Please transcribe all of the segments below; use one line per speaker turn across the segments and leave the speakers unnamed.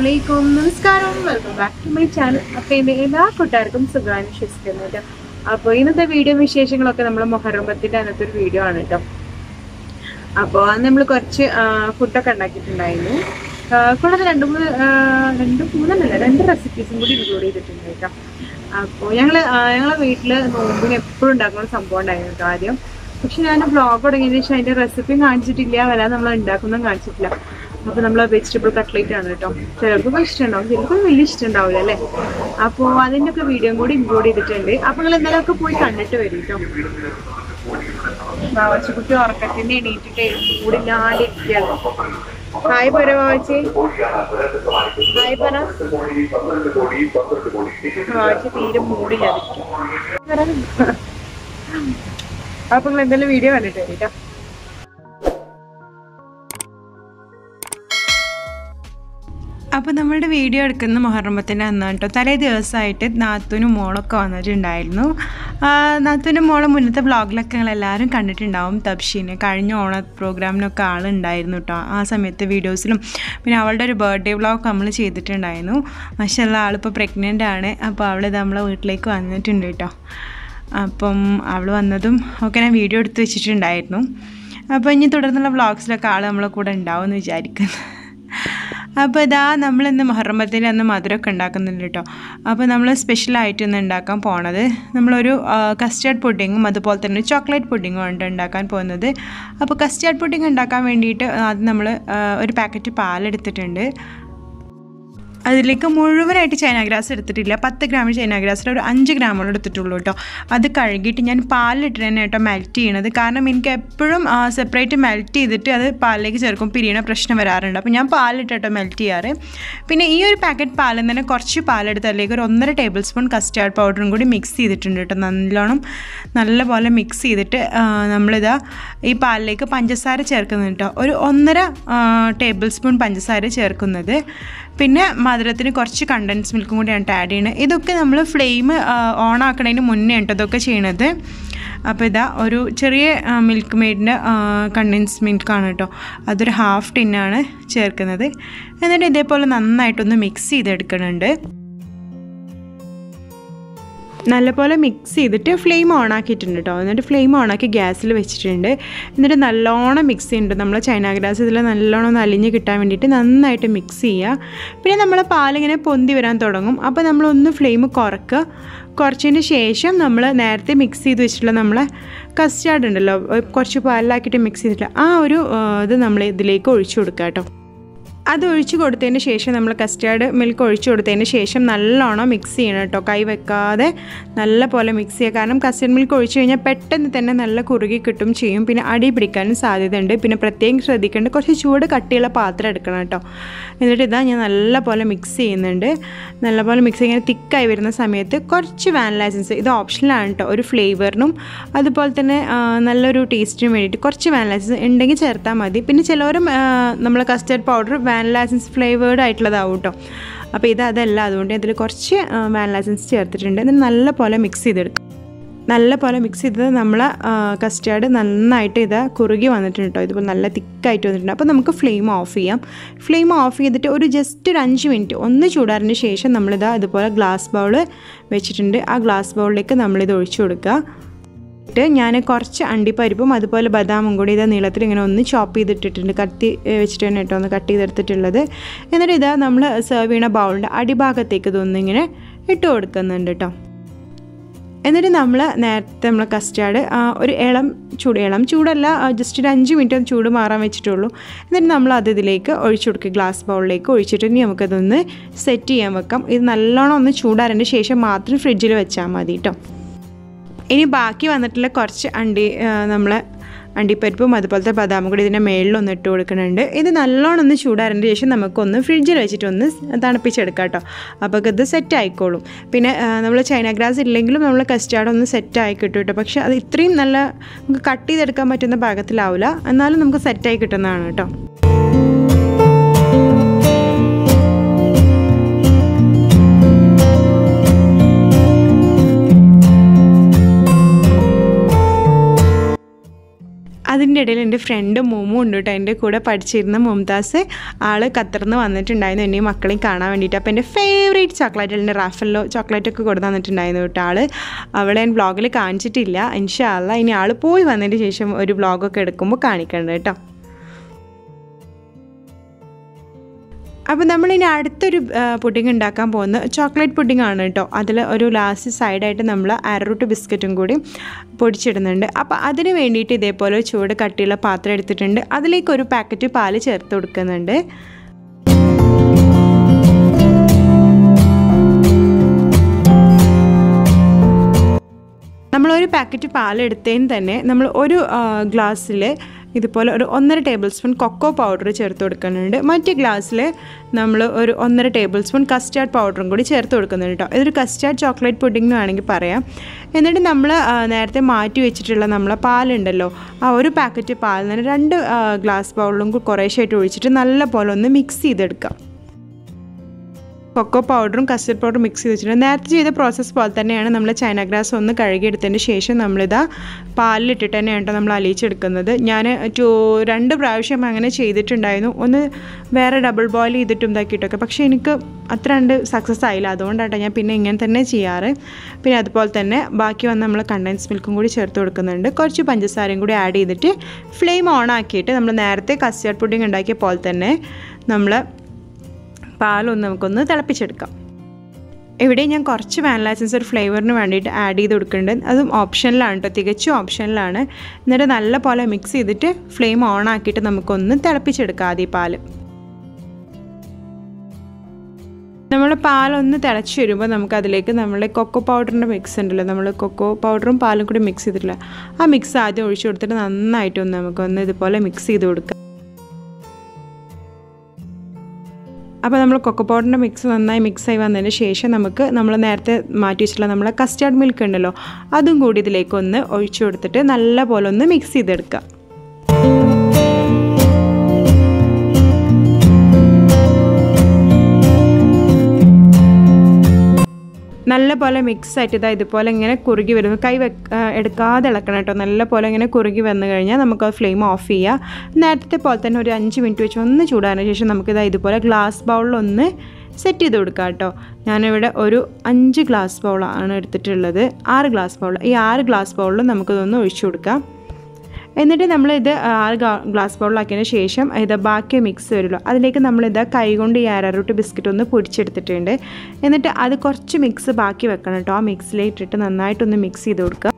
അലൈക്കും നമസ്കാരം welcome back to my channel അപ്പൊ എന്റെ എല്ലാ കൂട്ടുകാർക്കും സുഖമാണ് വിശ്വസിക്കുന്നത് അപ്പോൾ ഇന്നത്തെ വീഡിയോ വിശേഷങ്ങളൊക്കെ നമ്മൾ മൊഹറമ്പത്തിന്റെ അന്നത്തെ ഒരു വീഡിയോ ആണ് കേട്ടോ അപ്പോൾ അന്ന് നമ്മൾ കുറച്ച് ഫുഡൊക്കെ ഉണ്ടാക്കിയിട്ടുണ്ടായിരുന്നു ആ, കൂടാതെ രണ്ട് മൂന്ന് ആ, രണ്ട് മൂന്നെണ്ണല്ല രണ്ട് റെസിപ്പീസും കൂടി ഇൻക്ലൂഡ് ചെയ്തിട്ടുണ്ട് കേട്ടോ അപ്പോൾ ഞങ്ങള് ആ, ഞങ്ങളെ വീട്ടില് നോമ്പിന് എപ്പോഴും ഉണ്ടാക്കുന്ന ഒരു സംഭവം ഉണ്ടായിരുന്നു കേട്ടോ ആദ്യം പക്ഷെ ഞാൻ വ്ളോഗ് തുടങ്ങിയതിന് ശേഷം അതിന്റെ റെസിപ്പിയും കാണിച്ചിട്ടില്ല വല്ലാതെ നമ്മൾ ഉണ്ടാക്കുന്നതും കാണിച്ചിട്ടില്ല അപ്പൊ നമ്മൾ വെജിറ്റബിൾ കട്ട്ലേറ്റ് ആണ് കേട്ടോ ചിലർക്കൊക്കെ ഇഷ്ടമുണ്ടാവും ചിലർക്കൊന്നും വലിയ ഇഷ്ടം ഉണ്ടാവില്ല അല്ലേ അപ്പോൾ അതിന്റെ ഒക്കെ വീഡിയോ കൂടി ഇൻക്ലൂഡ് ചെയ്തിട്ടുണ്ട് അപ്പൊ നിങ്ങൾ എന്തായാലും ഒക്കെ പോയി കണ്ടിട്ട് വരും കേട്ടോ വാവച്ചിക്കുട്ടി ഉറക്കത്തിന്റെ എണീറ്റിട്ട് മൂടില്ലാണ്ടിരിക്കുകയാണ് ഹായ് പറ വാവച്ചി ഹായ് പറ വാവച്ചി തീരെ മൂടില്ലാതിരിക്കും അപ്പൊ നിങ്ങൾ എന്തായാലും വീഡിയോ കണ്ടിട്ട് വരും കേട്ടോ അപ്പോൾ നമ്മളുടെ വീഡിയോ എടുക്കുന്ന മുഹറമത്തിൻ്റെ അന്നാണ് കേട്ടോ തലേ ദിവസമായിട്ട് നാത്തൂനും മോളൊക്കെ വന്നിട്ടുണ്ടായിരുന്നു ആ, നാത്തൂനും മോളെ മുന്നത്തെ വ്ളോഗിലൊക്കെ നിങ്ങൾ എല്ലാവരും കണ്ടിട്ടുണ്ടാവും തബ്ഷീനെ കഴിഞ്ഞ ഓണ പ്രോഗ്രാമിനൊക്കെ ആളുണ്ടായിരുന്നു കേട്ടോ ആ സമയത്ത് വീഡിയോസിലും പിന്നെ അവളുടെ ഒരു ബർത്ത്ഡേ വ്ളോഗ് നമ്മൾ ചെയ്തിട്ടുണ്ടായിരുന്നു മഷല്ല ആളിപ്പോൾ പ്രഗ്നൻ്റ് ആണ് അപ്പോൾ അവൾ നമ്മളെ വീട്ടിലേക്ക് വന്നിട്ടുണ്ട് കേട്ടോ അപ്പം അവൾ വന്നതും ഒക്കെ ഞാൻ വീഡിയോ എടുത്ത് വെച്ചിട്ടുണ്ടായിരുന്നു അപ്പോൾ ഇനി തുടർന്നുള്ള വ്ളോഗ്സിലൊക്കെ ആൾ നമ്മളെ കൂടെ ഉണ്ടാവും എന്ന് വിചാരിക്കുന്നു അപ്പോൾ ഇതാ നമ്മൾ ഇന്ന് മുഹറമത്തിൽ അന്ന് മധുരമൊക്കെ ഉണ്ടാക്കുന്നുണ്ട് കേട്ടോ അപ്പോൾ നമ്മൾ സ്പെഷ്യലായിട്ട് ഇന്ന് ഉണ്ടാക്കാൻ പോണത് നമ്മളൊരു കസ്റ്റേർഡ് പുഡിങ്ങും അതുപോലെ തന്നെ ചോക്ലേറ്റ് പുഡിങ്ങും ഉണ്ട് ഉണ്ടാക്കാൻ പോകുന്നത് അപ്പോൾ കസ്റ്റേർഡ് പുഡിങ് ഉണ്ടാക്കാൻ വേണ്ടിയിട്ട് ആദ്യം നമ്മൾ ഒരു പാക്കറ്റ് പാലെടുത്തിട്ടുണ്ട് അതിലേക്ക് മുഴുവനായിട്ട് ചൈന ഗ്രാസ് എടുത്തിട്ടില്ല പത്ത് ഗ്രാം ചൈന ഗ്രാസിൽ ഒരു അഞ്ച് ഗ്രാമോളം എടുത്തിട്ടുള്ളൂ കേട്ടോ അത് കഴുകിയിട്ട് ഞാൻ പാലിലിട്ട് തന്നെ കേട്ടോ മെൽറ്റ് ചെയ്യണത് കാരണം എനിക്ക് എപ്പോഴും സെപ്പറേറ്റ് മെൽറ്റ് ചെയ്തിട്ട് അത് പാലിലേക്ക് ചേർക്കും പിരിയണ പ്രശ്നം വരാറുണ്ട് അപ്പോൾ ഞാൻ പാലിട്ട് കേട്ടോ മെൽറ്റ് ചെയ്യാറ് പിന്നെ ഈ ഒരു പാക്കറ്റ് പാലിൽ തന്നെ കുറച്ച് പാലെടുത്ത് അതിലേക്ക് ഒരു ഒന്നര ടേബിൾ സ്പൂൺ കസ്റ്റാർഡ് പൗഡറും കൂടി മിക്സ് ചെയ്തിട്ടുണ്ട് കേട്ടോ നല്ലോണം നല്ലപോലെ മിക്സ് ചെയ്തിട്ട് ആ, നമ്മളിതാ ഈ പാലിലേക്ക് പഞ്ചസാര ചേർക്കുന്നുണ്ട് കേട്ടോ ഒരു ഒന്നര ടേബിൾ സ്പൂൺ പഞ്ചസാര ചേർക്കുന്നത് പിന്നെ മധുരത്തിന് കുറച്ച് കണ്ടൻസ് മിൽക്കും കൂടിയാണ് ആഡ് ചെയ്യുന്നത് ഇതൊക്കെ നമ്മൾ ഫ്ലെയിം ഓൺ ആക്കണതിന് മുന്നേ കേട്ടോ ഇതൊക്കെ ചെയ്യണത് അപ്പോൾ ഇതാ ഒരു ചെറിയ മിൽക്ക് മെയ്ഡിൻ്റെ കണ്ടൻസ് മിൽക്കാണ് കേട്ടോ അതൊരു ഹാഫ് ടിന്നാണ് ചേർക്കുന്നത് എന്നിട്ട് ഇതേപോലെ നന്നായിട്ടൊന്ന് മിക്സ് ചെയ്തെടുക്കുന്നുണ്ട് നല്ലപോലെ മിക്സ് ചെയ്തിട്ട് ഫ്ലെയിം ഓൺ ആക്കിയിട്ടുണ്ട് കേട്ടോ എന്നിട്ട് ഫ്ലെയിം ഓൺ ആക്കി ഗ്യാസിൽ വെച്ചിട്ടുണ്ട് എന്നിട്ട് നല്ലോണം മിക്സ് ചെയ്യുന്നുണ്ട് നമ്മൾ ചൈന ഗ്രാസ് ഇതിൽ നല്ലോണം ഒന്ന് അലിഞ്ഞ് കിട്ടാൻ വേണ്ടിയിട്ട് നന്നായിട്ട് മിക്സ് ചെയ്യുക പിന്നെ നമ്മൾ പാലിങ്ങനെ പൊന്തി വരാൻ തുടങ്ങും അപ്പോൾ നമ്മളൊന്ന് ഫ്ലെയിം കുറക്കുക കുറച്ചതിന് ശേഷം നമ്മൾ നേരത്തെ മിക്സ് ചെയ്ത് വെച്ചിട്ടുള്ള നമ്മളെ കസ്റ്റാർഡ് ഉണ്ടല്ലോ കുറച്ച് പാലിലാക്കിയിട്ട് മിക്സ് ചെയ്തിട്ടുള്ള ആ ഒരു ആ, ഇത് നമ്മൾ ഇതിലേക്ക് ഒഴിച്ചു കൊടുക്കുക കേട്ടോ അത് ഒഴിച്ച് കൊടുത്തതിന് ശേഷം നമ്മൾ കസ്റ്റാർഡ് മിൽക്ക് ഒഴിച്ച് കൊടുത്തതിന് ശേഷം നല്ലോണം മിക്സ് ചെയ്യണം കേട്ടോ കൈ വെക്കാതെ നല്ല പോലെ മിക്സ് ചെയ്യുക കാരണം കസ്റ്റാർഡ് മിൽക്ക് ഒഴിച്ച് കഴിഞ്ഞാൽ പെട്ടെന്ന് തന്നെ നല്ല കുറുകി കിട്ടും ചെയ്യും പിന്നെ അടി പിടിക്കാനും സാധ്യതയുണ്ട് പിന്നെ പ്രത്യേകം ശ്രദ്ധിക്കേണ്ട കുറച്ച് ചൂട് കട്ടിയുള്ള പാത്രം എടുക്കണം കേട്ടോ എന്നിട്ട് ഇതാ ഞാൻ നല്ല പോലെ മിക്സ് ചെയ്യുന്നുണ്ട് നല്ല പോലെ മിക്സ് ഇങ്ങനെ തിക്കായി വരുന്ന സമയത്ത് കുറച്ച് വാനില എസൻസ് ഇത് ഓപ്ഷനിലാണ് കേട്ടോ ഒരു ഫ്ലേവറിനും അതുപോലെ തന്നെ ആ, നല്ലൊരു ടേസ്റ്റിനും വേണ്ടിയിട്ട് കുറച്ച് വാനില എസൻസ് ഉണ്ടെങ്കിൽ ചേർത്താൽ മതി പിന്നെ ചിലവരും നമ്മൾ custard powder vanilla essence flavoured ആയിട്ടുള്ളതാവും കേട്ടോ അപ്പോൾ ഇത് അതല്ല അതുകൊണ്ട് ഇതിൽ കുറച്ച് വാനില എസൻസ് ചേർത്തിട്ടുണ്ട് എന്നിട്ട് നല്ല പോലെ മിക്സ് ചെയ്തെടുക്കും നല്ല പോലെ മിക്സ് ചെയ്തത് നമ്മൾ കസ്റ്റാർഡ് നന്നായിട്ട് ഇത് കുറുകി വന്നിട്ടുണ്ട് കേട്ടോ ഇതുപോലെ നല്ല തിക്കായിട്ട് വന്നിട്ടുണ്ട് അപ്പോൾ നമുക്ക് ഫ്ലെയിം ഓഫ് ചെയ്യാം ഫ്ലെയിം ഓഫ് ചെയ്തിട്ട് ഒരു ജസ്റ്റ് ഒരു അഞ്ച് മിനിറ്റ് ഒന്ന് ചൂടാറിന് ശേഷം നമ്മളിത് ഇതുപോലെ ഗ്ലാസ് ബൗൾ വെച്ചിട്ടുണ്ട് ആ ഗ്ലാസ് ബൗളിലേക്ക് നമ്മളിത് ഒഴിച്ചു കൊടുക്കുക ഇട്ട് ഞാൻ കുറച്ച് അണ്ടിപ്പരിപ്പും അതുപോലെ ബദാമും കൂടി ഇത് നീളത്തിൽ ഇങ്ങനെ ഒന്ന് ചോപ്പ് ചെയ്തിട്ടിട്ടുണ്ട് കത്തി ഏ, വെച്ചിട്ട് തന്നെ കേട്ടോ ഒന്ന് കട്ട് ചെയ്തെടുത്തിട്ടുള്ളത് എന്നിട്ട് ഇതാ നമ്മൾ സെർവ് ചെയ്യണ ബൗളിൻ്റെ അടിഭാഗത്തേക്ക് ഇതൊന്നിങ്ങനെ ഇട്ട് കൊടുക്കുന്നുണ്ട് കേട്ടോ എന്നിട്ട് നമ്മൾ നേരത്തെ നമ്മൾ കസ്റ്റാർഡ് ഒരു ഇളം ചൂട് ഇളം ചൂടല്ല ജസ്റ്റ് ഒരു അഞ്ച് മിനിറ്റ് ഒന്ന് ചൂട് മാറാൻ വെച്ചിട്ടുള്ളൂ എന്നിട്ട് നമ്മൾ അത് ഇതിലേക്ക് ഒഴിച്ചു കൊടുക്കുക ഗ്ലാസ് ബൗളിലേക്ക് ഒഴിച്ചിട്ട് ഇനി നമുക്കതൊന്ന് സെറ്റ് ചെയ്യാൻ വെക്കാം ഇത് നല്ലോണം ഒന്ന് ചൂടാറിൻ്റെ ശേഷം മാത്രം ഫ്രിഡ്ജിൽ വെച്ചാൽ മതി കേട്ടോ ഇനി ബാക്കി വന്നിട്ടുള്ള കുറച്ച് അണ്ടി നമ്മൾ അണ്ടിപ്പരിപ്പും അതുപോലത്തെ ബദാമും കൂടി ഇതിൻ്റെ മേളിലൊന്ന് ഇട്ട് കൊടുക്കുന്നുണ്ട് ഇത് നല്ലോണം ഒന്ന് ചൂടാറിൻ്റെ ശേഷം നമുക്കൊന്ന് ഫ്രിഡ്ജിൽ വെച്ചിട്ടൊന്ന് തണുപ്പിച്ചെടുക്കാം കേട്ടോ അപ്പോൾ ഇത് സെറ്റ് ആയിക്കോളും പിന്നെ നമ്മൾ ചൈന ഗ്രാസ് ഇല്ലെങ്കിലും നമ്മൾ കസ്റ്റാർഡ് ഒന്ന് സെറ്റ് ആയി കിട്ടും കേട്ടോ പക്ഷേ അത് ഇത്രയും നല്ല നമുക്ക് കട്ട് ചെയ്തെടുക്കാൻ പറ്റുന്ന പാകത്തിലാവില്ല എന്നാലും നമുക്ക് സെറ്റായി കിട്ടുന്നതാണ് കേട്ടോ അതിൻ്റെ അതിൻ്റെ ഇടയിൽ എൻ്റെ ഫ്രണ്ട് മോമു ഉണ്ട് കേട്ടോ എൻ്റെ കൂടെ പഠിച്ചിരുന്ന മുംതാസ് ആൾ ഖത്തറിന്ന് വന്നിട്ടുണ്ടായിരുന്നു എന്നെയും മക്കളെയും കാണാൻ വേണ്ടിയിട്ട് അപ്പോൾ എൻ്റെ ഫേവറേറ്റ് ചോക്ലേറ്റ് എൻ്റെ റാഫല്ലോ ചോക്ലേറ്റ് ഒക്കെ കൊടുത്ത് തന്നിട്ടുണ്ടായിരുന്നു കേട്ടോ ആൾ അവളെ ഞാൻ വ്ളോഗിൽ കാണിച്ചിട്ടില്ല ഇൻഷാല്ല ഇനി ആൾ പോയി വന്നതിന് ശേഷം ഒരു വ്ളോഗൊക്കെ എടുക്കുമ്പോൾ കാണിക്കണ്ട കേട്ടോ അപ്പോൾ നമ്മളിനി അടുത്തൊരു പുഡിംഗ് ഉണ്ടാക്കാൻ പോകുന്നത് ചോക്ലേറ്റ് പുഡിംഗ് ആണ് കേട്ടോ അതിൽ ഒരു ലാസ്റ്റ് സൈഡായിട്ട് നമ്മൾ അരറൂട്ട് ബിസ്ക്കറ്റും കൂടി പൊടിച്ചിടുന്നുണ്ട് അപ്പോൾ അതിന് വേണ്ടിയിട്ട് ഇതേപോലെ ചൂട് കട്ടിയുള്ള പാത്രം എടുത്തിട്ടുണ്ട് അതിലേക്ക് ഒരു പാക്കറ്റ് പാല് ചേർത്ത് കൊടുക്കുന്നുണ്ട് നമ്മളൊരു പാക്കറ്റ് പാലെടുത്തതിന് തന്നെ നമ്മൾ ഒരു ഗ്ലാസ്സിൽ ഇതുപോലെ ഒരു ഒന്നര ടേബിൾ സ്പൂൺ കൊക്കോ പൗഡർ ചേർത്ത് കൊടുക്കുന്നുണ്ട് മറ്റേ ഗ്ലാസ്സിൽ നമ്മൾ ഒരു ഒന്നര ടേബിൾ സ്പൂൺ കസ്റ്റാർഡ് പൗഡറും കൂടി ചേർത്ത് കൊടുക്കുന്നുണ്ട് കേട്ടോ ഇതൊരു കസ്റ്റാർഡ് ചോക്ലേറ്റ് പുഡിംഗ് എന്ന് വേണമെങ്കിൽ പറയാം എന്നിട്ട് നമ്മൾ നേരത്തെ മാറ്റി വെച്ചിട്ടുള്ള നമ്മളെ പാലുണ്ടല്ലോ ആ ഒരു പാക്കറ്റ് പാലിൽ നിന്ന് രണ്ട് ഗ്ലാസ് ബൗളിലും കുറേശ്ശായിട്ട് ഒഴിച്ചിട്ട് നല്ല പോലെ ഒന്ന് മിക്സ് ചെയ്തെടുക്കാം കൊക്കോ പൗഡറും കസ്റ്റർഡ് പൗഡറും മിക്സ് ചെയ്ത് വെച്ചിട്ടുണ്ട് നേരത്തെ ചെയ്ത പ്രോസസ്സ് പോലെ തന്നെയാണ് നമ്മൾ ചൈന ഗ്രാസ് ഒന്ന് കഴുകിയെടുത്തതിന് ശേഷം നമ്മളിതാ പാലിലിട്ടിട്ട് തന്നെയാണ് കേട്ടോ നമ്മൾ അലിയിച്ചെടുക്കുന്നത് ഞാൻ ടു രണ്ട് പ്രാവശ്യം അങ്ങനെ ചെയ്തിട്ടുണ്ടായിരുന്നു ഒന്ന് വേറെ ഡബിൾ ബോയിൽ ചെയ്തിട്ടും ഇതാക്കിയിട്ടൊക്കെ പക്ഷേ എനിക്ക് അത്ര രണ്ട് സക്സസ് ആയില്ല അതുകൊണ്ടാണ് ഞാൻ പിന്നെ ഇങ്ങനെ തന്നെ ചെയ്യാറ് പിന്നെ അതുപോലെ തന്നെ ബാക്കി വന്ന് നമ്മൾ കണ്ടൻസ് മിൽക്കും കൂടി ചേർത്ത് കൊടുക്കുന്നുണ്ട് കുറച്ച് പഞ്ചസാരയും കൂടി ആഡ് ചെയ്തിട്ട് ഫ്ലെയിം ഓൺ ആക്കിയിട്ട് നമ്മൾ നേരത്തെ കസ്റ്റർഡ് പുഡിംഗ് ഉണ്ടാക്കിയ പോലെ തന്നെ നമ്മൾ പാലൊന്ന് നമുക്കൊന്ന് തിളപ്പിച്ചെടുക്കാം ഇവിടെ ഞാൻ കുറച്ച് വാനില എസൻസ് ഒരു ഫ്ലേവറിന് വേണ്ടിയിട്ട് ആഡ് ചെയ്ത് കൊടുക്കുന്നുണ്ട് അതും ഓപ്ഷനിലാണ് കേട്ടോ തികച്ചും ഓപ്ഷനിലാണ് എന്നിട്ട് നല്ല പോലെ മിക്സ് ചെയ്തിട്ട് ഫ്ലെയിം ഓൺ ആക്കിയിട്ട് നമുക്കൊന്ന് തിളപ്പിച്ചെടുക്കാം ആദ്യം പാല് നമ്മൾ പാലൊന്ന് തിളച്ച് വരുമ്പോൾ നമുക്കതിലേക്ക് നമ്മുടെ കൊക്കോ പൗഡറിൻ്റെ മിക്സ് ഉണ്ടല്ലോ നമ്മൾ കൊക്കോ പൗഡറും പാലും കൂടി മിക്സ് ചെയ്തിട്ടില്ല ആ മിക്സ് ആദ്യം ഒഴിച്ചു കൊടുത്തിട്ട് നന്നായിട്ടൊന്ന് നമുക്കൊന്ന് ഇതുപോലെ മിക്സ് ചെയ്ത് കൊടുക്കാം അപ്പോൾ നമ്മൾ കൊക്കോ പൗഡറിൻ്റെ മിക്സ് നന്നായി മിക്സായി വന്നതിന് ശേഷം നമുക്ക് നമ്മൾ നേരത്തെ മാറ്റി വെച്ചിട്ടുള്ള നമ്മളെ കസ്റ്റാർഡ് മിൽക്ക് ഉണ്ടല്ലോ അതും കൂടി ഇതിലേക്ക് ഒന്ന് ഒഴിച്ചു കൊടുത്തിട്ട് നല്ല പോലെ ഒന്ന് മിക്സ് ചെയ്തെടുക്കുക നല്ല പോലെ മിക്സ് ആയിട്ട് ഇതാ ഇതുപോലെ ഇങ്ങനെ കുറുകി വരും കൈ വെക്ക എടുക്കാതെ ഇളക്കണം കേട്ടോ നല്ല പോലെ ഇങ്ങനെ കുറുകി വന്നു കഴിഞ്ഞാൽ നമുക്ക് ആ ഫ്ലെയിം ഓഫ് ചെയ്യാം നേരത്തെ പോലെ തന്നെ ഒരു അഞ്ച് മിനിറ്റ് വെച്ച് ഒന്ന് ചൂടാനു ശേഷം നമുക്കിതാ ഇതുപോലെ ഗ്ലാസ് ബൗളിലൊന്ന് സെറ്റ് ചെയ്ത് കൊടുക്കാം കേട്ടോ ഞാനിവിടെ ഒരു അഞ്ച് ഗ്ലാസ് ബൗളാണ് എടുത്തിട്ടുള്ളത് ആറ് ഗ്ലാസ് ബൗൾ ഈ ആറ് ഗ്ലാസ് ബൗളിൽ നമുക്കിതൊന്ന് ഒഴിച്ചു കൊടുക്കാം എന്നിട്ട് നമ്മൾ ഇത് ആറ് ഗ്ലാസ് ബൗളിലാക്കിയതിന് ശേഷം ഇത് ബാക്കി മിക്സ് വരുമല്ലോ അതിലേക്ക് നമ്മളിത് കൈകൊണ്ട് ഈ അരറൂട്ട് ബിസ്ക്കറ്റ് ഒന്ന് പൊടിച്ചെടുത്തിട്ടുണ്ട് എന്നിട്ട് അത് കുറച്ച് മിക്സ് ബാക്കി വെക്കണം കേട്ടോ ആ മിക്സിലേക്ക് ഇട്ടിട്ട് നന്നായിട്ടൊന്ന് മിക്സ് ചെയ്ത് കൊടുക്കുക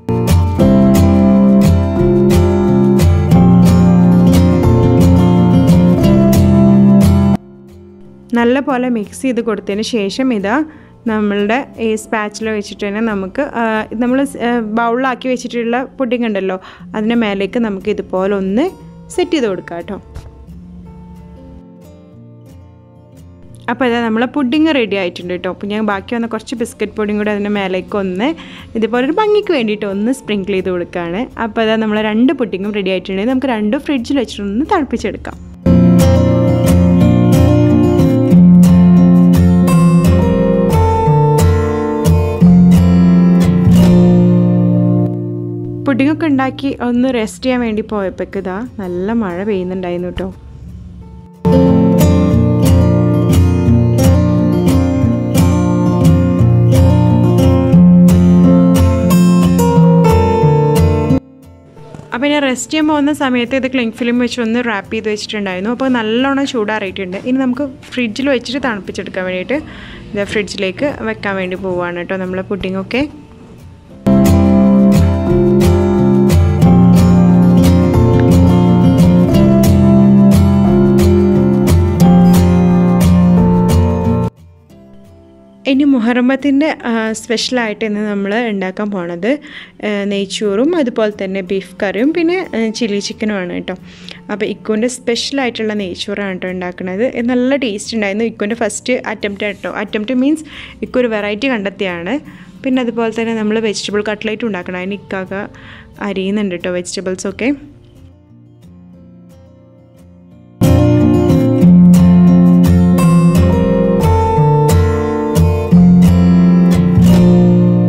നല്ല പോലെ മിക്സ് ചെയ്ത് കൊടുത്തതിന് ശേഷം ഇതാ നമ്മളുടെ ഈ സ്പാച്ചിൽ വെച്ചിട്ട് തന്നെ നമുക്ക് നമ്മൾ ബൗളിലാക്കി വെച്ചിട്ടുള്ള പുഡിംഗ് ഉണ്ടല്ലോ അതിൻ്റെ മേലേക്ക് നമുക്ക് ഇതുപോലെ ഒന്ന് സെറ്റ് ചെയ്ത് കൊടുക്കാം കേട്ടോ അപ്പോൾ ഇതാ നമ്മളെ പുഡിങ് റെഡി ആയിട്ടുണ്ട് കേട്ടോ അപ്പോൾ ഞാൻ ബാക്കി വന്ന കുറച്ച് ബിസ്ക്കറ്റ് പൊടിയും കൂടി അതിൻ്റെ മേലേക്ക് ഒന്ന് ഇതുപോലെ ഒരു ഭംഗിക്ക് വേണ്ടിയിട്ട് ഒന്ന് സ്പ്രിങ്കിൾ ചെയ്ത് കൊടുക്കുകയാണ് അപ്പോൾ അതാ നമ്മൾ രണ്ട് പുഡിങ്ങും റെഡി ആയിട്ടുണ്ടെങ്കിൽ നമുക്ക് രണ്ട് ഫ്രിഡ്ജിൽ വെച്ചിട്ടൊന്ന് തണുപ്പിച്ചെടുക്കാം പുഡിങ്ങൊക്കെ ഉണ്ടാക്കി ഒന്ന് റെസ്റ്റ് ചെയ്യാൻ വേണ്ടി പോയപ്പോഴേക്ക് ഇതാ നല്ല മഴ പെയ്യുന്നുണ്ടായിരുന്നു കേട്ടോ അപ്പോൾ ഞാൻ റെസ്റ്റ് ചെയ്യാൻ പോകുന്ന സമയത്ത് ഇത് ക്ലിങ് ഫിലിം വെച്ച് ഒന്ന് റാപ്പ് ചെയ്ത് വെച്ചിട്ടുണ്ടായിരുന്നു അപ്പോൾ നല്ലോണം ചൂടാറിയിട്ടുണ്ട് ഇനി നമുക്ക് ഫ്രിഡ്ജിൽ വെച്ചിട്ട് തണുപ്പിച്ചെടുക്കാൻ വേണ്ടിയിട്ട് ഇത് ഫ്രിഡ്ജിലേക്ക് വെക്കാൻ വേണ്ടി പോവുകയാണ് കേട്ടോ നമ്മളെ പുഡിങ്ങൊക്കെ ഇനി മുഹറമ്പത്തിൻ്റെ സ്പെഷ്യലായിട്ട് ഇന്ന് നമ്മൾ ഉണ്ടാക്കാൻ പോണത് നെയ്ച്ചോറും അതുപോലെ തന്നെ ബീഫ് കറിയും പിന്നെ ചില്ലി ചിക്കനുമാണ് കേട്ടോ അപ്പോൾ ഇക്കോൻ്റെ സ്പെഷ്യലായിട്ടുള്ള നെയ്ച്ചോറാണ് കേട്ടോ ഉണ്ടാക്കുന്നത് നല്ല ടേസ്റ്റ് ഉണ്ടായിരുന്നു ഇക്കോൻ്റെ ഫസ്റ്റ് അറ്റംപ്റ്റ് കേട്ടോ അറ്റംപ്റ്റ് മീൻസ് ഇക്കോ ഒരു വെറൈറ്റി കണ്ടെത്തിയാണ് പിന്നെ അതുപോലെ തന്നെ നമ്മൾ വെജിറ്റബിൾ കട്ട്ലേറ്റ് ഉണ്ടാക്കണം അതിന് ഇക്കാക്ക അരിയുന്നുണ്ട് കേട്ടോ വെജിറ്റബിൾസൊക്കെ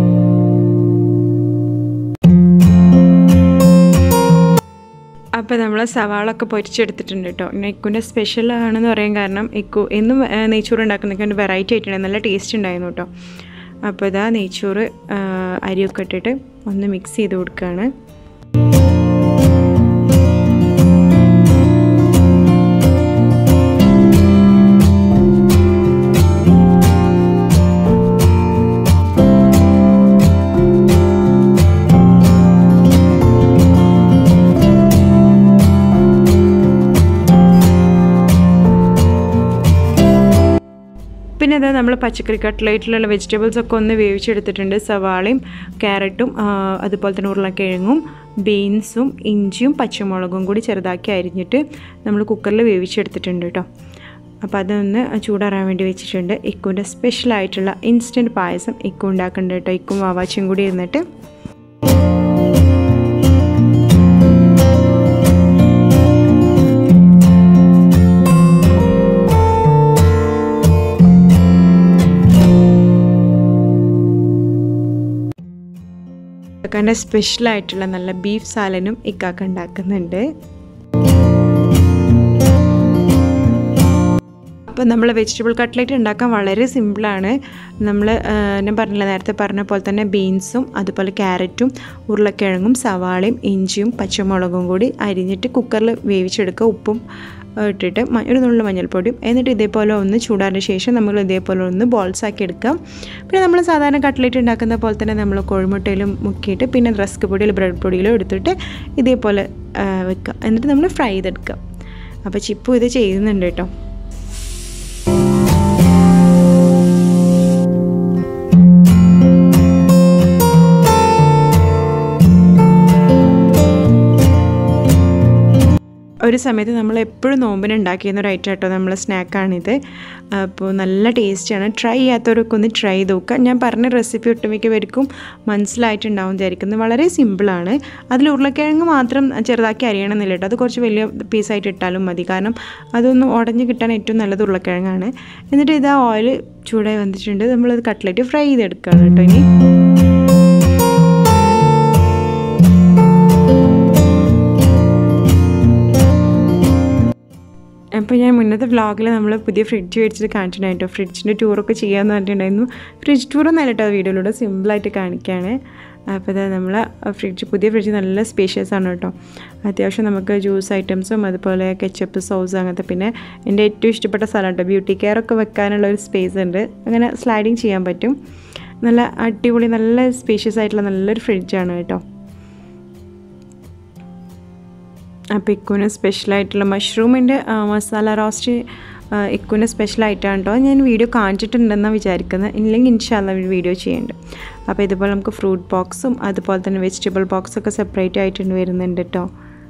അപ്പോൾ നമ്മൾ സവാളൊക്കെ പൊരിച്ചെടുത്തിട്ടുണ്ട് കേട്ടോ പിന്നെ ഇക്കുൻ്റെ സ്പെഷ്യൽ ആണെന്ന് പറയാൻ കാരണം ഇക്കു എന്നും ആ, നെയ്ച്ചോറ് ഉണ്ടാക്കുന്നതൊക്കെ ഒരു വെറൈറ്റി ആയിട്ടുണ്ട് നല്ല ടേസ്റ്റ് ഉണ്ടായിരുന്നു കേട്ടോ അപ്പോൾ ഇതാ നെയ്ച്ചോറ് ആ, അരിയൊക്കെ ഇട്ടിട്ട് ഒന്ന് മിക്സ് ചെയ്ത് കൊടുക്കുകയാണ് പിന്നെ അത് നമ്മൾ പച്ചക്കറി കട്ട്ലേറ്റിലുള്ള വെജിറ്റബിൾസ് ഒക്കെ ഒന്ന് വേവിച്ചെടുത്തിട്ടുണ്ട് സവാളയും ക്യാരറ്റും ആ, അതുപോലെ തന്നെ ഉരുളക്കിഴങ്ങും ബീൻസും ഇഞ്ചിയും പച്ചമുളകും കൂടി ചെറുതാക്കി അരിഞ്ഞിട്ട് നമ്മൾ കുക്കറിൽ വേവിച്ചെടുത്തിട്ടുണ്ട് കേട്ടോ അപ്പോൾ അതൊന്ന് ചൂടാറാൻ വേണ്ടി വെച്ചിട്ടുണ്ട് ഇക്കുൻ്റെ സ്പെഷ്യലായിട്ടുള്ള ഇൻസ്റ്റൻറ്റ് പായസം ഇക്കു ഉണ്ടാക്കുന്നുണ്ട് കേട്ടോ ഇക്കും വാവാച്ചും കൂടി ഇരുന്നിട്ട് ഇക്കാൻ്റെ സ്പെഷ്യലായിട്ടുള്ള നല്ല ബീഫ് സാലനും ഇക്കാക്ക ഉണ്ടാക്കുന്നുണ്ട് അപ്പോൾ നമ്മൾ വെജിറ്റബിൾ കട്ട്ലേറ്റ് ഉണ്ടാക്കാൻ വളരെ സിമ്പിളാണ് നമ്മൾ ഞാൻ പറഞ്ഞില്ല നേരത്തെ പറഞ്ഞ പോലെ തന്നെ ബീൻസും അതുപോലെ ക്യാരറ്റും ഉരുളക്കിഴങ്ങും സവാളയും ഇഞ്ചിയും പച്ചമുളകും കൂടി അരിഞ്ഞിട്ട് കുക്കറിൽ വേവിച്ചെടുക്കുക ഉപ്പും ആ, ഇട്ടിട്ട് മ- ഒരു നുള്ളു മഞ്ഞൾപ്പൊടിയും എന്നിട്ട് ഇതേപോലെ ഒന്ന് ചൂടാറിന് ശേഷം നമ്മൾ ഇതേപോലെ ഒന്ന് ബോൾസ് ആക്കി എടുക്കാം പിന്നെ നമ്മൾ സാധാരണ കട്ട്ലേറ്റ് ഉണ്ടാക്കുന്ന പോലെ തന്നെ നമ്മൾ കോഴിമുട്ടയിലും മുക്കിയിട്ട് പിന്നെ റസ്ക് പൊടിയിലും ബ്രെഡ് പൊടിയിലും എടുത്തിട്ട് ഇതേപോലെ ആ, വെക്കുക എന്നിട്ട് നമ്മൾ ഫ്രൈ ചെയ്തെടുക്കുക അപ്പോൾ ചിപ്പു ഇത് ചെയ്യുന്നുണ്ട് കേട്ടോ ഒരു സമയത്ത് നമ്മൾ എപ്പോഴും നോമ്പിന് ഉണ്ടാക്കിയിരുന്ന ഒരു ഐറ്റം കേട്ടോ നമ്മളെ സ്നാക്കാണിത് അപ്പോൾ നല്ല ടേസ്റ്റിയാണ് ട്രൈ ചെയ്യാത്തവരൊക്കെ ഒന്ന് ട്രൈ ചെയ്ത് നോക്കുക ഞാൻ പറഞ്ഞ റെസിപ്പി ഒട്ടുമിക്ക പേർക്കും മനസ്സിലായിട്ടുണ്ടാവും വിചാരിക്കുന്നത് വളരെ സിമ്പിളാണ് അതിൽ ഉരുളക്കിഴങ്ങ് മാത്രം ചെറുതാക്കി അരിയണമെന്നില്ല കേട്ടോ അത് കുറച്ച് വലിയ പീസായിട്ട് ഇട്ടാലും മതി കാരണം അതൊന്ന് ഉടഞ്ഞ് കിട്ടാൻ ഏറ്റവും നല്ലത് ഉരുളക്കിഴങ്ങാണ് എന്നിട്ട് ഇത് ആ ഓയിൽ ചൂടായി വന്നിട്ടുണ്ട് നമ്മളത് കട്ട്ലറ്റ് ഫ്രൈ ചെയ്തെടുക്കുകയാണ് കേട്ടോ ഇനി അപ്പോൾ ഞാൻ മുന്നത്തെ വ്ളോഗിൽ നമ്മൾ പുതിയ ഫ്രിഡ്ജ് മേടിച്ചിട്ട് കാണിച്ചിട്ടുണ്ടായിട്ടോ ഫ്രിഡ്ജിൻ്റെ ടൂറൊക്കെ ചെയ്യാമെന്ന് പറഞ്ഞിട്ടുണ്ടായിരുന്നു ഫ്രിഡ്ജ് ടൂറൊന്നും അല്ല കേട്ടോ വീഡിയോയിലൂടെ സിമ്പിളായിട്ട് കാണിക്കുകയാണ് അപ്പോൾ ഇത് നമ്മൾ ഫ്രിഡ്ജ് പുതിയ ഫ്രിഡ്ജ് നല്ല സ്പേഷ്യസ് ആണ് കേട്ടോ അത്യാവശ്യം നമുക്ക് ജ്യൂസ് ഐറ്റംസും അതുപോലെ കെച്ചപ്പ് സോസ് അങ്ങനത്തെ പിന്നെ എൻ്റെ ഏറ്റവും ഇഷ്ടപ്പെട്ട സ്ഥലം കേട്ടോ ബ്യൂട്ടി കെയർ ഒക്കെ വെക്കാനുള്ള ഒരു സ്പേസ് ഉണ്ട് അങ്ങനെ സ്ലൈഡിങ് ചെയ്യാൻ പറ്റും നല്ല അടിപൊളി നല്ല സ്പേഷ്യസ് ആയിട്ടുള്ള നല്ലൊരു ഫ്രിഡ്ജാണ് കേട്ടോ അപ്പോൾ ഇക്കുവിന് സ്പെഷ്യലായിട്ടുള്ള മഷ്റൂമിൻ്റെ മസാല റോസ്റ്റ് ഇക്കുവിന് സ്പെഷ്യലായിട്ടാണ് കേട്ടോ ഞാൻ വീഡിയോ കാണിച്ചിട്ടുണ്ടെന്നാണ് വിചാരിക്കുന്നത് ഇല്ലെങ്കിൽ ഇൻഷാല്ല വീഡിയോ ചെയ്യുന്നുണ്ട് അപ്പോൾ ഇതുപോലെ നമുക്ക് ഫ്രൂട്ട് ബോക്സും അതുപോലെ തന്നെ വെജിറ്റബിൾ ബോക്സൊക്കെ സെപ്പറേറ്റ് ആയിട്ടുണ്ട് വരുന്നുണ്ട് കേട്ടോ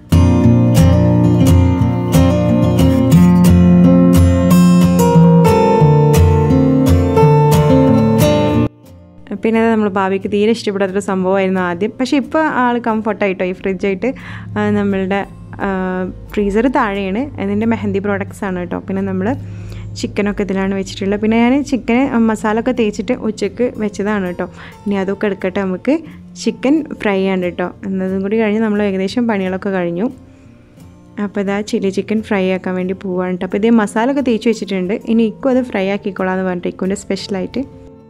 പിന്നെ അത് നമ്മൾ ഭാവിക്ക് തീരെ ഇഷ്ടപ്പെടാത്തൊരു സംഭവമായിരുന്നു ആദ്യം പക്ഷേ ഇപ്പോൾ ആൾ കംഫർട്ടായിട്ടോ ഈ ഫ്രിഡ്ജായിട്ട് നമ്മളുടെ ഫ്രീസർ താഴെയാണ് അതിൻ്റെ മെഹന്തി പ്രോഡക്റ്റ്സ് ആണ് കേട്ടോ പിന്നെ നമ്മൾ ചിക്കനൊക്കെ ഇതിലാണ് വെച്ചിട്ടുള്ളത് പിന്നെ ഞാൻ ചിക്കന് മസാല ഒക്കെ തേച്ചിട്ട് ഉച്ചക്ക് വെച്ചതാണ് കേട്ടോ ഇനി അതൊക്കെ എടുക്കട്ടെ നമുക്ക് ചിക്കൻ ഫ്രൈ ആണ് കേട്ടോ എന്നതും കൂടി കഴിഞ്ഞ് നമ്മൾ ഏകദേശം പണികളൊക്കെ കഴിഞ്ഞു അപ്പോൾ ഇതാ ചില്ലി ചിക്കൻ ഫ്രൈ ആക്കാൻ വേണ്ടി പോവാണ് കേട്ടോ അപ്പോൾ ഇതേ മസാല ഒക്കെ തേച്ച് വെച്ചിട്ടുണ്ട് ഇനി ഇക്കും അത് ഫ്രൈ ആക്കിക്കോളാം എന്ന് പറഞ്ഞിട്ട് ഇക്കുവിൻ്റെ സ്പെഷ്യലായിട്ട്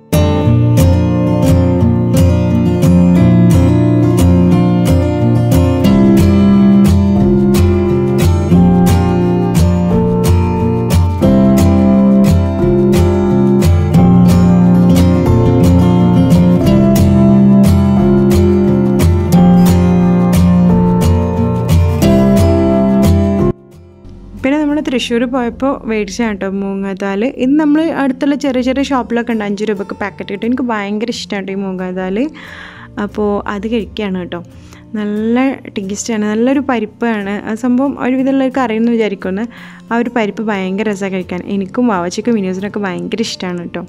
പിന്നെ നമ്മൾ തൃശ്ശൂർ പോയപ്പോൾ മേടിച്ചാണ് കേട്ടോ മൂങ്ങാതാൽ ഇത് നമ്മൾ അടുത്തുള്ള ചെറിയ ചെറിയ ഷോപ്പിലൊക്കെ ഉണ്ട് അഞ്ച് രൂപക്ക് പാക്കറ്റ് കിട്ടും എനിക്ക് ഭയങ്കര ഇഷ്ടമാണ് കേട്ടോ ഈ മൂങ്ങാതാൽ അപ്പോൾ അത് കഴിക്കുകയാണ് കേട്ടോ നല്ല ടേസ്റ്റാണ് നല്ലൊരു പരിപ്പാണ് ആ സംഭവം ഒരുവിധമുള്ളവർക്ക് അറിയുമെന്ന് വിചാരിക്കുന്നു ആ ഒരു പരിപ്പ് ഭയങ്കര രസമാണ് കഴിക്കാൻ എനിക്കും വാവച്ചയ്ക്കും വിനോസിനൊക്കെ ഭയങ്കര ഇഷ്ടമാണ് കേട്ടോ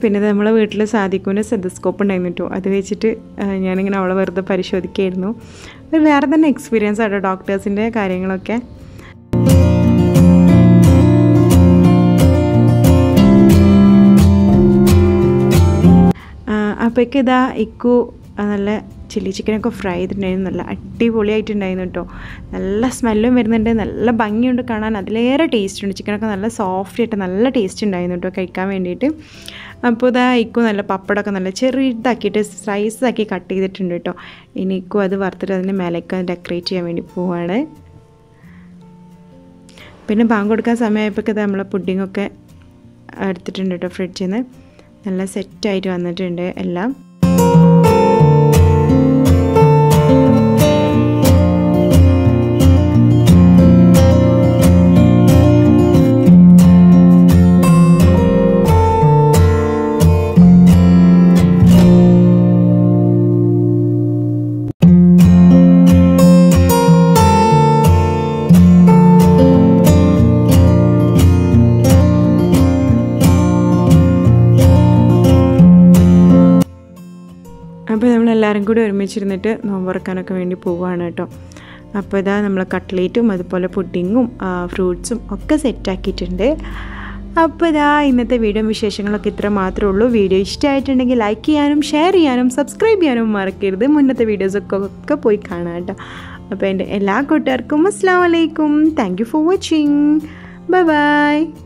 പിന്നെ ഇത് നമ്മളെ വീട്ടിൽ സാധിക്കുവിൻ്റെ സെതസ്കോപ്പ് ഉണ്ടായിരുന്നു കേട്ടോ അത് വെച്ചിട്ട് ആ, ഞാനിങ്ങനെ അവളെ വെറുതെ പരിശോധിക്കുകയായിരുന്നു ഒരു വേറെ തന്നെ എക്സ്പീരിയൻസ് ആട്ടോ ഡോക്ടേഴ്സിൻ്റെ കാര്യങ്ങളൊക്കെ അപ്പോഴേക്ക് ഇതാ ഇക്കു ആ, നല്ല ചില്ലി ചിക്കനൊക്കെ ഫ്രൈ ചെയ്തിട്ടുണ്ടായിരുന്നു നല്ല അടിപൊളിയായിട്ടുണ്ടായിരുന്നു കേട്ടോ നല്ല സ്മെല്ലും വരുന്നുണ്ട് നല്ല ഭംഗിയുണ്ട് കാണാൻ അതിലേറെ ടേസ്റ്റ് ഉണ്ട് ചിക്കനൊക്കെ നല്ല സോഫ്റ്റ് ആയിട്ട് നല്ല ടേസ്റ്റ് ഉണ്ടായിരുന്നു കേട്ടോ കഴിക്കാൻ വേണ്ടിയിട്ട് അപ്പോൾ ഇതാ ഇക്കു നല്ല പപ്പടമൊക്കെ നല്ല ചെറുതാക്കിയിട്ട് സ്ലൈസ് ആക്കി കട്ട് ചെയ്തിട്ടുണ്ട് കേട്ടോ ഇനി ഇക്കു അത് വറുത്തിട്ട് അതിൻ്റെ മേലേക്ക് ഡെക്കറേറ്റ് ചെയ്യാൻ വേണ്ടി പോവാണ് പിന്നെ ബാങ്ക് കൊടുക്കാൻ സമയമായപ്പോൾ നമ്മളെ പുഡിങ്ങൊക്കെ എടുത്തിട്ടുണ്ട് കേട്ടോ ഫ്രിഡ്ജിൽ നിന്ന് നല്ല സെറ്റായിട്ട് വന്നിട്ടുണ്ട് എല്ലാം അപ്പോൾ നമ്മളെല്ലാവരും കൂടി ഒരുമിച്ചിരുന്നിട്ട് നോമ്പുറക്കാനൊക്കെ വേണ്ടി പോവുകയാണ് കേട്ടോ അപ്പോൾ ഇതാ നമ്മൾ കട്ട്ലേറ്റും അതുപോലെ പുഡിങ്ങും ഫ്രൂട്ട്സും ഒക്കെ സെറ്റാക്കിയിട്ടുണ്ട് അപ്പോൾ ഇതാ ഇന്നത്തെ വീഡിയോ വിശേഷങ്ങളൊക്കെ ഇത്ര മാത്രമേ ഉള്ളൂ വീഡിയോ ഇഷ്ടമായിട്ടുണ്ടെങ്കിൽ ലൈക്ക് ചെയ്യാനും ഷെയർ ചെയ്യാനും സബ്സ്ക്രൈബ് ചെയ്യാനും മറക്കരുത് മുന്നത്തെ വീഡിയോസൊക്കെ ഒക്കെ പോയി കാണാം കേട്ടോ അപ്പോൾ എൻ്റെ എല്ലാ കൂട്ടുകാർക്കും അസ്സാം വലൈക്കും thank you for watching bye by